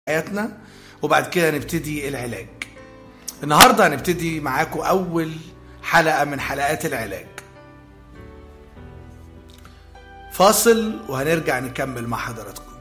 حياتنا وبعد كده نبتدي العلاج النهارده هنبتدي معاكم اول حلقه من حلقات العلاج فاصل وهنرجع نكمل مع حضراتكم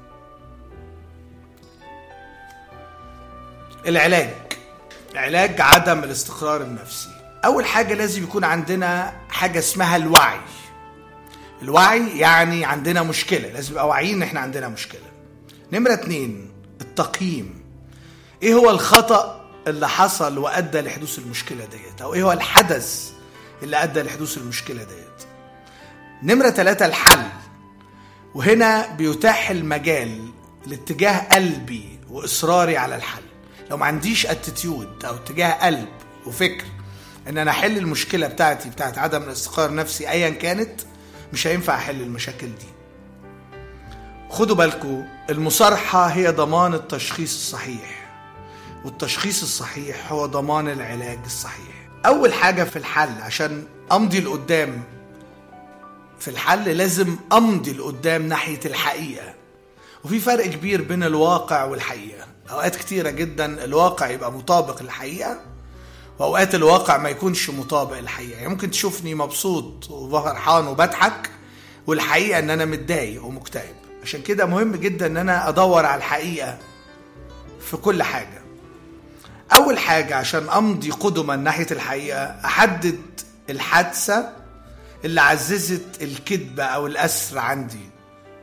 العلاج علاج عدم الاستقرار النفسي اول حاجه لازم يكون عندنا حاجه اسمها الوعي الوعي يعني عندنا مشكله لازم نبقى واعيين ان احنا عندنا مشكله نمره اتنين التقييم ايه هو الخطأ اللي حصل وادى لحدوث المشكله ديت او ايه هو الحدث اللي ادى لحدوث المشكله ديت نمره ثلاثة الحل وهنا بيتاح المجال لاتجاه قلبي واصراري على الحل لو ما عنديش اتيتيود او اتجاه قلب وفكر ان انا احل المشكله بتاعتي بتاعت عدم الاستقرار النفسي ايا كانت مش هينفع احل المشاكل دي خدوا بالكم المصارحه هي ضمان التشخيص الصحيح والتشخيص الصحيح هو ضمان العلاج الصحيح اول حاجه في الحل عشان امضي لقدام في الحل لازم امضي لقدام ناحيه الحقيقه وفي فرق كبير بين الواقع والحقيقه اوقات كتيره جدا الواقع يبقى مطابق للحقيقه واوقات الواقع ما يكونش مطابق للحقيقه يعني ممكن تشوفني مبسوط وفرحان وبضحك والحقيقه ان انا متضايق ومكتئب عشان كده مهم جدا ان انا ادور على الحقيقه في كل حاجه اول حاجه عشان امضي قدما ناحيه الحقيقه احدد الحادثه اللي عززت الكذبه او الاسر عندي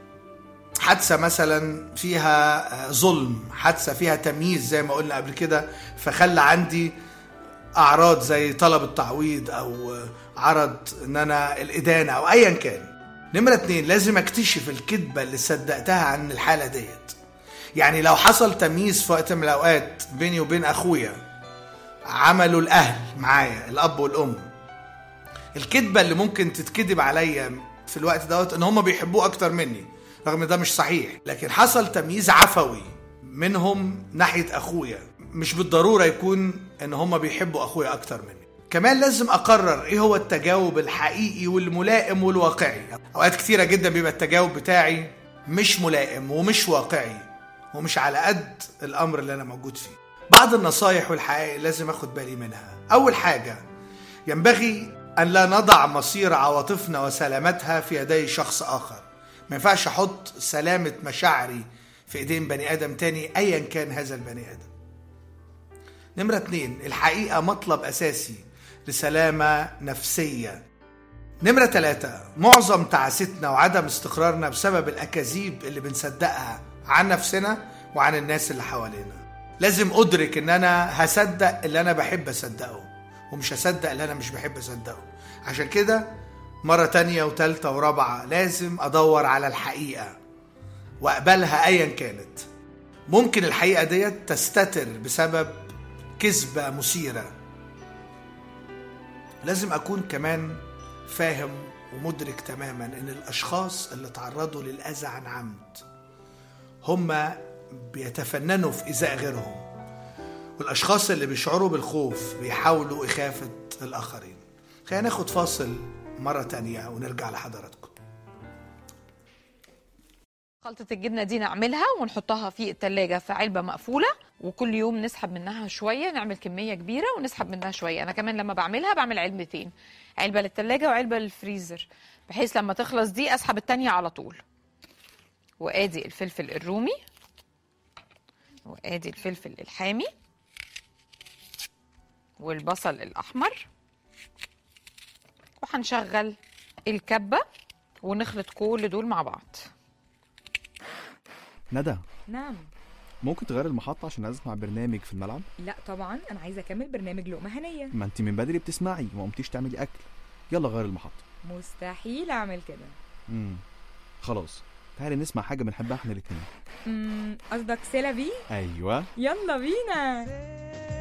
حادثه مثلا فيها ظلم حادثه فيها تمييز زي ما قلنا قبل كده فخلى عندي اعراض زي طلب التعويض او عرض ان انا الادانه او ايا كان نمرة اتنين لازم اكتشف الكذبة اللي صدقتها عن الحالة ديت يعني لو حصل تمييز في وقت من الاوقات بيني وبين اخويا عملوا الاهل معايا الاب والام الكذبة اللي ممكن تتكذب عليا في الوقت دوت ان هم بيحبوه اكتر مني رغم ده مش صحيح لكن حصل تمييز عفوي منهم ناحية اخويا مش بالضرورة يكون ان هم بيحبوا اخويا اكتر مني كمان لازم اقرر ايه هو التجاوب الحقيقي والملائم والواقعي اوقات كتيرة جدا بيبقى التجاوب بتاعي مش ملائم ومش واقعي ومش على قد الامر اللي انا موجود فيه بعض النصايح والحقائق لازم اخد بالي منها اول حاجة ينبغي ان لا نضع مصير عواطفنا وسلامتها في يدي شخص اخر ما ينفعش احط سلامة مشاعري في ايدين بني ادم تاني ايا كان هذا البني ادم نمرة اتنين الحقيقة مطلب أساسي لسلامة نفسية نمرة ثلاثة معظم تعاستنا وعدم استقرارنا بسبب الأكاذيب اللي بنصدقها عن نفسنا وعن الناس اللي حوالينا لازم أدرك إن أنا هصدق اللي أنا بحب أصدقه ومش هصدق اللي أنا مش بحب أصدقه عشان كده مرة تانية وتالتة ورابعة لازم أدور على الحقيقة وأقبلها أيا كانت ممكن الحقيقة ديت تستتر بسبب كذبة مثيرة لازم أكون كمان فاهم ومدرك تماما ان الاشخاص اللي تعرضوا للاذى عن عمد هم بيتفننوا في ايذاء غيرهم والاشخاص اللي بيشعروا بالخوف بيحاولوا اخافه الاخرين خلينا ناخد فاصل مره تانية ونرجع لحضراتكم خلطة الجبنة دي نعملها ونحطها في التلاجة في علبة مقفولة وكل يوم نسحب منها شوية نعمل كمية كبيرة ونسحب منها شوية أنا كمان لما بعملها بعمل علبتين علبة للتلاجة وعلبة للفريزر بحيث لما تخلص دي أسحب التانية على طول وآدي الفلفل الرومي وآدي الفلفل الحامي والبصل الأحمر وهنشغل الكبة ونخلط كل دول مع بعض ندى نعم ممكن تغير المحطة عشان اسمع برنامج في الملعب لا طبعا انا عايزه اكمل برنامج لقمه هنيه ما انت من بدري بتسمعي وما قمتيش تعملي اكل يلا غير المحطة مستحيل اعمل كده امم خلاص تعالي نسمع حاجة بنحبها احنا الاتنين أمم، قصدك سيلا بي ايوه يلا بينا